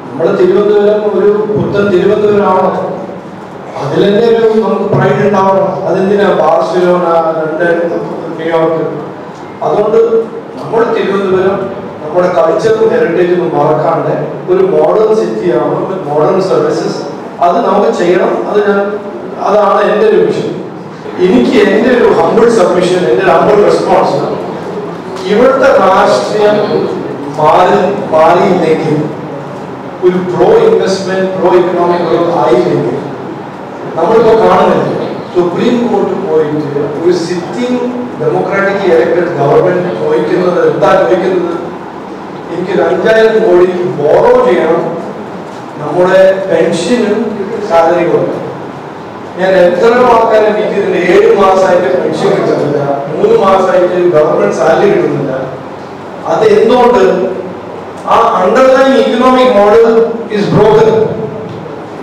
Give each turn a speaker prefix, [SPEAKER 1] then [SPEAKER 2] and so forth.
[SPEAKER 1] നമ്മൾ തിരുവനന്തപുരം ഒരു പുത്തൻ തിരുവനന്തപുരം ആവണം അതിൽ തന്നെ ഒരു നമുക്ക് പ്രൈഡ് ഉണ്ടാവണം അതെന്തിനാ ബാർസലോണ ലണ്ടൻ ന്യൂയോർക്ക് അതുകൊണ്ട് നമ്മൾ തിരുവനന്തപുരം നമ്മുടെ കൾച്ചറും ഹെറിറ്റേജും മറക്കാണ്ട് ഒരു മോഡേൺ സിറ്റി ആവണം മോഡേൺ സർവീസസ് അത് നമുക്ക് ചെയ്യണം അത് ഞാൻ അതാണ് എൻ്റെ ഒരു വിഷയം എനിക്ക് എൻ്റെ ഒരു ഹമ്പിൾ സബ്മിഷൻ എൻ്റെ ഒരു ഹമ്പിൾ റെസ്പോൺസ് ഇവിടുത്തെ രാഷ്ട്രീയം മാറി മാറിയില്ലെങ്കിൽ ഒരു pro investment pro economic growth ആയില്ലെങ്കിൽ നമ്മളിപ്പോ കാണുന്നില്ല സുപ്രീം കോർട്ട് പോയിട്ട് ഒരു സിറ്റിംഗ് ഡെമോക്രാറ്റിക് ഇലക്ടഡ് ഗവൺമെന്റ് ചോദിക്കുന്നത് എന്താ ചോദിക്കുന്നത് എനിക്ക് ഒരു അഞ്ചായിരം കോടി ബോറോ ചെയ്യണം നമ്മുടെ പെൻഷനും സാലറി കൊടുക്കണം ഞാൻ എത്ര ആൾക്കാരെ വിളിക്കുന്നുണ്ട് ഏഴ് മാസമായിട്ട് പെൻഷൻ കിട്ടുന്നില്ല മൂന്ന് മാസമായിട്ട് ഗവൺമെന്റ് സാലറി കിട്ടുന്നില്ല അത് എന്തുകൊണ്ട് ആ underline economic model is broken